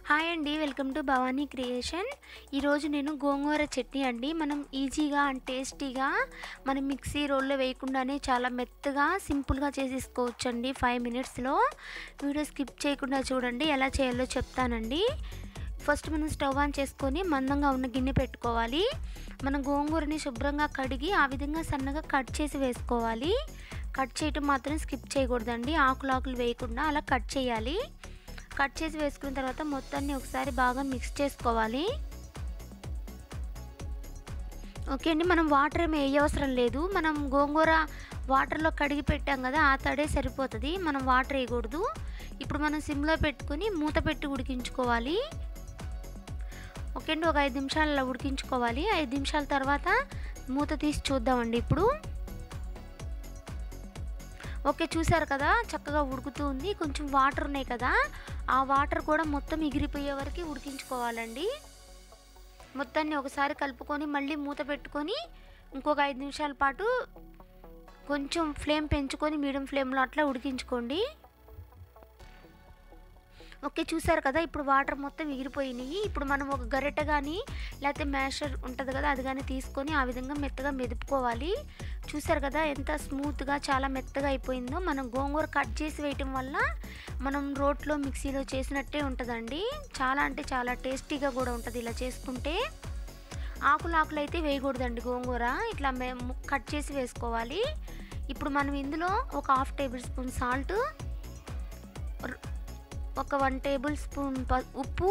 hi అండి welcome to Bhavani creation ఈరోజు నేను గోంగూర చట్నీ అండి మనం ఈజీగా అండ్ టేస్టీగా మనం మిక్సీ రోల్లో వేయకుండానే చాలా మెత్తగా సింపుల్గా చేసేసుకోవచ్చు అండి ఫైవ్ మినిట్స్లో వీడియో స్కిప్ చేయకుండా చూడండి ఎలా చేయాలో చెప్తానండి ఫస్ట్ మనం స్టవ్ ఆన్ చేసుకొని మందంగా ఉన్న గిన్నె పెట్టుకోవాలి మనం గోంగూరని శుభ్రంగా కడిగి ఆ విధంగా సన్నగా కట్ చేసి వేసుకోవాలి కట్ చేయటం మాత్రం స్కిప్ చేయకూడదండి ఆకులు ఆకులు వేయకుండా అలా కట్ చేయాలి కట్ చేసి వేసుకున్న తర్వాత మొత్తాన్ని ఒకసారి బాగా మిక్స్ చేసుకోవాలి ఓకే అండి మనం వాటర్ ఏమి వేయవసరం లేదు మనం గోంగూర వాటర్లో కడిగి పెట్టాం కదా ఆ తడే సరిపోతుంది మనం వాటర్ వేయకూడదు ఇప్పుడు మనం సిమ్లో పెట్టుకుని మూత పెట్టి ఉడికించుకోవాలి ఓకే అండి ఒక ఐదు నిమిషాలు అలా ఉడికించుకోవాలి ఐదు నిమిషాల తర్వాత మూత తీసి చూద్దామండి ఇప్పుడు ఓకే చూసారు కదా చక్కగా ఉడుకుతూ ఉంది కొంచెం వాటర్ ఉన్నాయి కదా ఆ వాటర్ కూడా మొత్తం ఎగిరిపోయే వరకు ఉడికించుకోవాలండి మొత్తాన్ని ఒకసారి కలుపుకొని మళ్ళీ మూత పెట్టుకొని ఇంకొక ఐదు నిమిషాల పాటు కొంచెం ఫ్లేమ్ పెంచుకొని మీడియం ఫ్లేమ్లో అట్లా ఉడికించుకోండి ఓకే చూసారు కదా ఇప్పుడు వాటర్ మొత్తం ఎగిరిపోయినాయి ఇప్పుడు మనం ఒక గరిటె కానీ లేకపోతే మ్యాషర్ ఉంటుంది కదా అది కానీ తీసుకొని ఆ విధంగా మెత్తగా మెదుపుకోవాలి చూసారు కదా ఎంత స్మూత్గా చాలా మెత్తగా అయిపోయిందో మనం గోంగూర కట్ చేసి వేయటం వల్ల మనం రోట్లో మిక్సీలో చేసినట్టే ఉంటుందండి చాలా అంటే చాలా టేస్టీగా కూడా ఉంటుంది ఇలా చేసుకుంటే ఆకులు ఆకులు అయితే వేయకూడదండి గోంగూర ఇట్లా మేము కట్ చేసి వేసుకోవాలి ఇప్పుడు మనం ఇందులో ఒక హాఫ్ టేబుల్ స్పూన్ సాల్ట్ ఒక వన్ టేబుల్ స్పూన్ ఉప్పు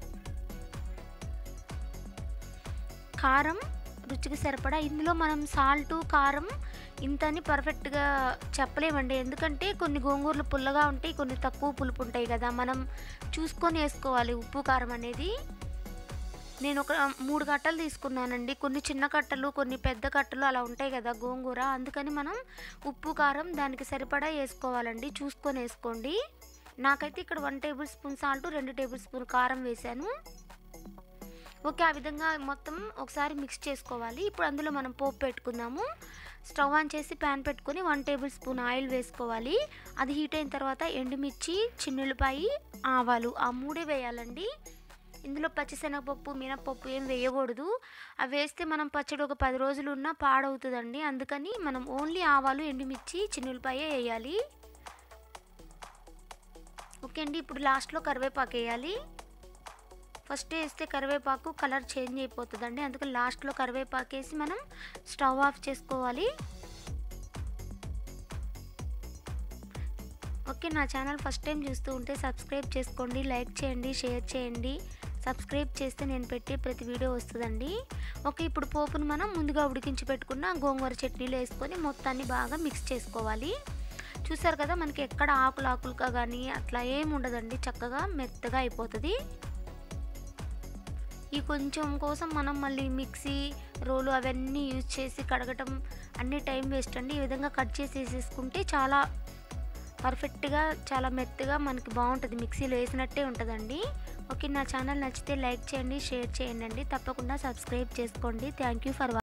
కారం రుచికి సరిపడా ఇందులో మనం సాల్ట్ కారం ఇంతని పర్ఫెక్ట్గా చెప్పలేమండి ఎందుకంటే కొన్ని గోంగూరలు పుల్లగా ఉంటాయి కొన్ని తక్కువ పులుపు ఉంటాయి కదా మనం చూసుకొని వేసుకోవాలి ఉప్పు కారం అనేది నేను ఒక మూడు కట్టలు తీసుకున్నానండి కొన్ని చిన్న కట్టలు కొన్ని పెద్ద కట్టలు అలా ఉంటాయి కదా గోంగూర అందుకని మనం ఉప్పు కారం దానికి సరిపడా వేసుకోవాలండి చూసుకొని వేసుకోండి నాకైతే ఇక్కడ వన్ టేబుల్ స్పూన్ సాల్ట్ రెండు టేబుల్ స్పూన్ కారం వేసాను ఓకే ఆ విధంగా మొత్తం ఒకసారి మిక్స్ చేసుకోవాలి ఇప్పుడు అందులో మనం పోపు పెట్టుకుందాము స్టవ్ ఆన్ చేసి ప్యాన్ పెట్టుకొని వన్ టేబుల్ స్పూన్ ఆయిల్ వేసుకోవాలి అది హీట్ అయిన తర్వాత ఎండుమిర్చి చిన్నులపాయి ఆవాలు ఆ మూడే వేయాలండి ఇందులో పచ్చిశనగపప్పు మినపప్పు ఏం వేయకూడదు అవి వేస్తే మనం పచ్చడి ఒక పది రోజులు ఉన్నా పాడవుతుందండి అందుకని మనం ఓన్లీ ఆవాలు ఎండుమిర్చి చిన్నులపాయే వేయాలి ఓకే అండి ఇప్పుడు లాస్ట్లో కరివేపాకు వేయాలి ఫస్ట్ వేస్తే కరివేపాకు కలర్ చేంజ్ అయిపోతుందండి అందుకని లాస్ట్లో కరివేపాకు వేసి మనం స్టవ్ ఆఫ్ చేసుకోవాలి ఓకే నా ఛానల్ ఫస్ట్ టైం చూస్తూ ఉంటే సబ్స్క్రైబ్ చేసుకోండి లైక్ చేయండి షేర్ చేయండి సబ్స్క్రైబ్ చేస్తే నేను పెట్టే ప్రతి వీడియో వస్తుందండి ఓకే ఇప్పుడు పోపును మనం ముందుగా ఉడికించి పెట్టుకున్న గోంగూర చట్నీలో వేసుకొని మొత్తాన్ని బాగా మిక్స్ చేసుకోవాలి చూసారు కదా మనకి ఎక్కడ ఆకులు ఆకులుగా కానీ అట్లా ఏమి ఉండదండి చక్కగా మెత్తగా అయిపోతుంది ఈ కొంచెం కోసం మనం మళ్ళీ మిక్సీ రోలు అవన్నీ యూజ్ చేసి కడగటం అన్ని టైం వేస్ట్ అండి ఈ విధంగా కట్ చేసి వేసేసుకుంటే చాలా పర్ఫెక్ట్గా చాలా మెత్తగా మనకి బాగుంటుంది మిక్సీలో వేసినట్టే ఉంటుందండి ఓకే నా ఛానల్ నచ్చితే లైక్ చేయండి షేర్ చేయండి తప్పకుండా సబ్స్క్రైబ్ చేసుకోండి థ్యాంక్ యూ ఫర్